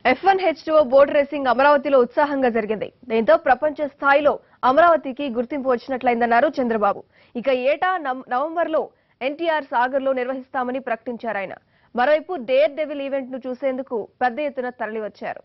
F one H two boat racing అమరావతిలో ఉత్సాహంగా జరిగింది దీంతో ప్రపంచ స్థాయిలో అమరావతికి గుర్తింపు వచ్చినట్లయిందన్నారు చంద్రబాబు ఇక ఏటా నవం- నవంబర్లో ఎన్టీఆర్ సాగర్ లో నిర్వహిస్తామని ప్రకటించారు ఆయన మరోవైపు డేర్ డెవిల్ ఈవెంట్ ను చూసేందుకు పెద్ద ఎత్తున తరలివచ్చారు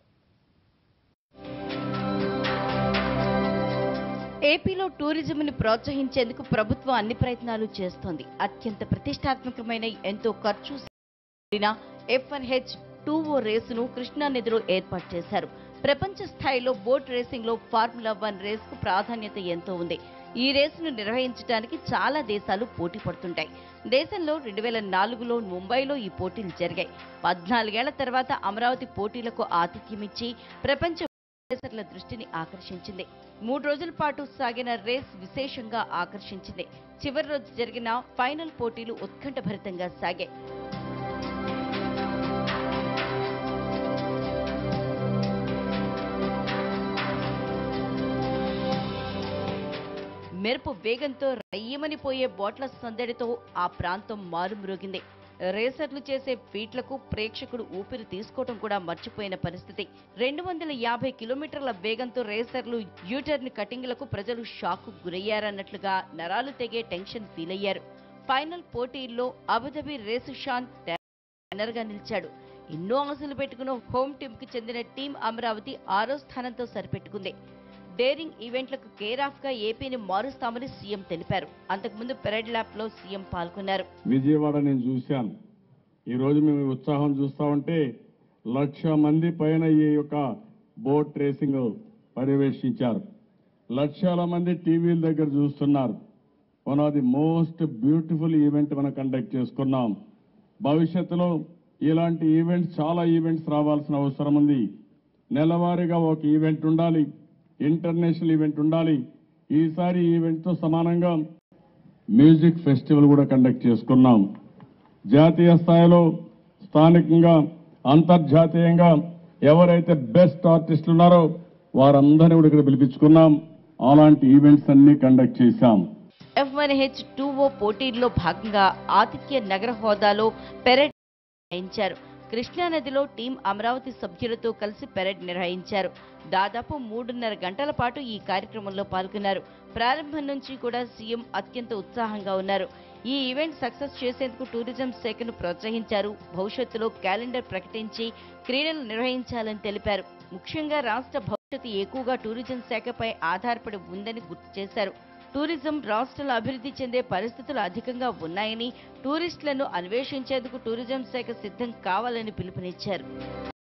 ఏపీలో టూరిజంని ప్రోత్సహించేందుకు ప్రభుత్వం అన్ని ప్రయత్నాలు చేస్తోంది అత్యంత ప్రతిష్టాత్మకమైన ఎంతో ఖర్చు కూడిన F one H two O రేసును కృష్ణా నదిలో ఏర్పాటు చేశారు ప్రపంచ స్థాయిలో బోట్ రేసింగ్ లో ఫార్ములా వన్ రేస్ కు ప్రాధాన్యత ఎంతో ఉంది ఈ రేసును నిర్వహించడానికి చాలా దేశాలు పోటీ పడుతుంటాయి దేశంలో రెండు వేల నాలుగులో ముంబైలో ఈ పోటీలు జరిగాయి పద్నాలుగేళ్ల తర్వాత అమరావతి పోటీలకు ఆతిథ్యమిచ్చి ప్రపంచ రేసర్ల దృష్టిని ఆకర్షించింది మూడు రోజుల పాటు సాగిన రేస్ విశేషంగా ఆకర్షించింది చివరి రోజు జరిగిన ఫైనల్ పోటీలు ఉత్కంఠభరితంగా సాగాయి మెరుపు వేగంతో రయ్యమని పోయే బోట్ల సందడితో ఆ ప్రాంతం మారుమ్రోగింది రేసర్లు చేసే ఫీట్లకు ప్రేక్షకుడు ఊపిరి తీసుకోవడం కూడా మర్చిపోయిన పరిస్థితి రెండు వందల యాభై కిలోమీటర్ల వేగంతో రేసర్లు యూటర్న్ కటింగ్లకు ప్రజలు షాక్ గురయ్యారన్నట్లుగా నరాలు తెగే టెన్షన్ ఫీల్ అయ్యారు ఫైనల్ పోటీల్లో అబుదాబి రేసు షాన్ రన్నర్ గా నిలిచాడు ఎన్నో ఆశలు పెట్టుకున్న హోమ్ టీమ్ కు చెందిన టీం అమరావతి ఆరో స్థానంతో సరిపెట్టుకుంది డేరింగ్ ఈవెంట్లకు కేర్ ఆఫ్ గా ఏపీని మారుస్తామని సీఎం తెలిపారు అంతకుముందు పెరేడ్ ల్యాప్ లో సీఎం పాల్గొన్నారు విజయవాడ నేను చూశాను ఈరోజు మేము ఈ ఉత్సాహం చూస్తా ఉంటే లక్ష మంది పైన ఈ యొక్క బోట్ రేసింగ్ పర్యవేక్షించారు లక్షల మంది టీవీల దగ్గర చూస్తున్నారు one of the most beautiful event మనం కండక్ట్ చేసుకున్నాం భవిష్యత్తులో ఇలాంటి ఈవెంట్స్ చాలా ఈవెంట్స్ రావాల్సిన అవసరం ఉంది నెలవారీగా ఒక ఈవెంట్ ఉండాలి ఇంటర్నేషనల్ ఈవెంట్ ఉండాలి ఈసారి ఈ ఈవెంట్తో సమానంగా మ్యూజిక్ ఫెస్టివల్ కూడా కండక్ట్ చేసుకున్నాం జాతీయ స్థాయిలో స్థానికంగా అంతర్జాతీయంగా ఎవరైతే బెస్ట్ ఆర్టిస్టులు ఉన్నారో వారందరినీ కూడా ఇక్కడ పిలిపించుకున్నాం అలాంటి ఈవెంట్స్ అన్ని కండక్ట్ చేశాం F one H two O పోటీల్లో భాగంగా ఆతిథ్య నగర హోదాలో పెరేడ్ నిర్వహించారు కృష్ణానదిలో టీం అమరావతి సభ్యులతో కలిసి పెరేడ్ నిర్వహించారు దాదాపు మూడున్నర గంటల పాటు ఈ కార్యక్రమంలో పాల్గొన్నారు ప్రారంభం నుంచి కూడా సీఎం అత్యంత ఉత్సాహంగా ఉన్నారు ఈ ఈవెంట్ సక్సెస్ చేసేందుకు టూరిజం శాఖను ప్రోత్సహించారు భవిష్యత్తులో క్యాలెండర్ ప్రకటించి క్రీడలు నిర్వహించాలని తెలిపారు ముఖ్యంగా రాష్ట్ర భవిష్యత్తు ఎక్కువగా టూరిజం శాఖపై ఆధారపడి ఉందని గుర్తు చేశారు టూరిజం రాష్ట్రాలు అభివృద్ధి చెందే పరిస్థితులు అధికంగా ఉన్నాయని టూరిస్టులను అన్వేషించేందుకు టూరిజం శాఖ సిద్ధం కావాలని పిలుపునిచ్చారు